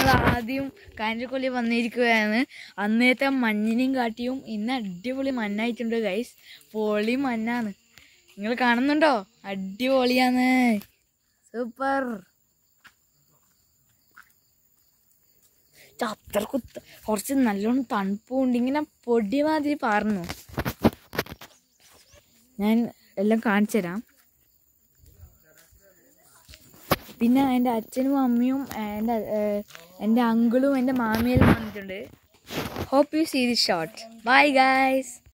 ആദ്യം കാഞ്ഞിരക്കൊല്ലി വന്നിരിക്കുകയാണ് അന്നേരത്തെ മഞ്ഞിനെയും കാട്ടിയും ഇന്ന് അടിപൊളി മഞ്ഞായിട്ടുണ്ട് ഗൈസ് പൊളി മഞ്ഞാണ് നിങ്ങൾ കാണുന്നുണ്ടോ അടിപൊളിയാണ് സൂപ്പർ അത്ര കുത്ത കുറച്ച് നല്ലോണം തണുപ്പുണ്ട് ഇങ്ങനെ പൊടി മാതിരി പാർന്നു ഞാൻ എല്ലാം കാണിച്ചു തരാം പിന്നെ എൻ്റെ അച്ഛനും അമ്മയും എൻ്റെ എൻ്റെ അങ്കിളും എൻ്റെ മാമിയെല്ലാം വന്നിട്ടുണ്ട് hope you see the short bye guys